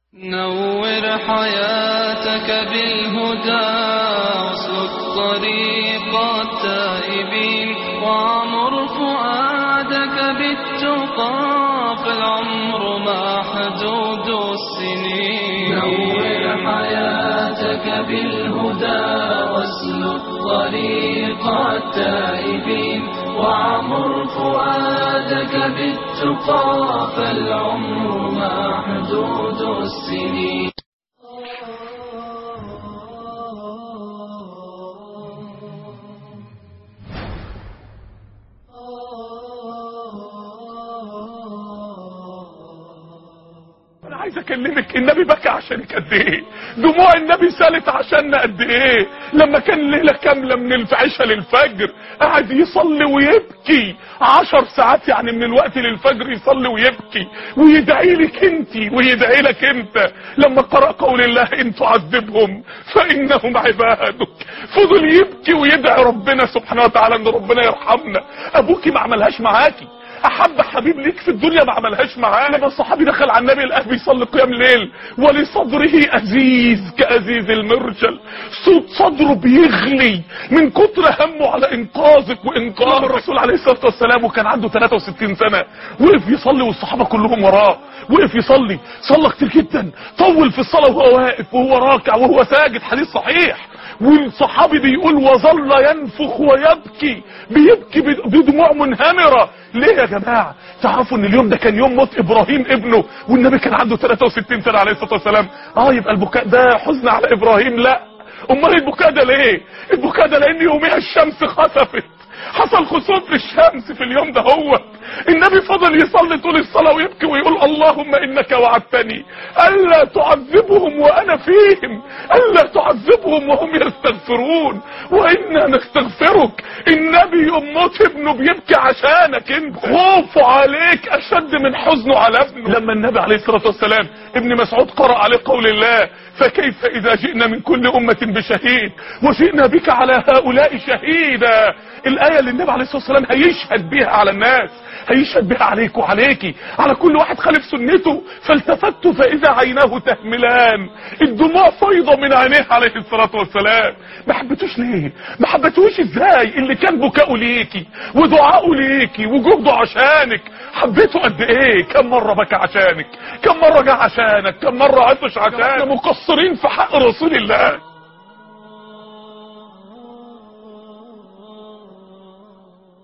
نور حياتك بالهدى واسلك طريق التائبين وعمر فؤادك بالتقى فالعمر محدود السنين نور حياتك بالهدى واسلك طريق التائبين وعمر فؤادك بالتقى فالعمر محدود السنين انا عايز اكلمك النبي بكى عشانك قد ايه دموع النبي سالت عشاننا قد ايه لما كان ليله كامله من العشاء للفجر قاعد يصلي ويبكي عشر ساعات يعني من الوقت للفجر يصلي ويبكي ويدعي لك انت ويدعي لك انت لما قرأ قول الله ان تعذبهم فانهم عبادك فضل يبكي ويدعي ربنا سبحانه وتعالى ان ربنا يرحمنا ابوكي ما عملهاش معاكي احب حبيب ليك في الدنيا ما عملهاش معاه لما الصحابي دخل على النبي الاب بيصلي قيام ليل ولصدره ازيز كازيز المرجل صوت صدره بيغلي من كتر همه على انقاذك وانقاذ الرسول عليه الصلاه والسلام وكان عنده 63 سنه وقف يصلي والصحابه كلهم وراه وقف يصلي صلى كتير جدا طول في الصلاه وهو واقف وهو راكع وهو ساجد حديث صحيح والصحابي بيقول وظل ينفخ ويبكي بيبكي بدموع منهمرة ليه يا جماعة تعرفوا ان اليوم ده كان يوم موت ابراهيم ابنه والنبي كان عنده 63 سنة عليه الصلاة والسلام اه يبقى البكاء ده حزن على ابراهيم لا امال البكاء ده ليه البكاء ده لان يوميها الشمس خسفت حصل خسوف للشمس في اليوم ده هو النبي فضل يصلي طول الصلاة ويبكي ويقول اللهم انك وعدتني الا تعذبهم وانا فيهم الا تعذبهم وهم يستغفرون وانا نستغفرك النبي يوم موت ابنه بيبكي عشانك انت خوفه عليك اشد من حزنه على ابنه لما النبي عليه الصلاة والسلام ابن مسعود قرأ عليه قول الله فكيف اذا جئنا من كل امة بشهيد وجئنا بك على هؤلاء شهيدا الاية اللي النبي عليه الصلاة والسلام هيشهد بيها على الناس هيشهد بها عليك وعليكي على كل واحد خالف سنته فالتفت فاذا عيناه تهملان الدموع فيضة من عينيه عليه الصلاة والسلام ما حبيتوش ليه ما حبيتوش ازاي اللي كان بكاؤه ليكي ودعاؤه ليكي وجهده عشانك حبيته قد ايه كم مرة بكى عشانك كم مرة جه عشانك كم مرة عطش عشانك مقصرين في حق رسول الله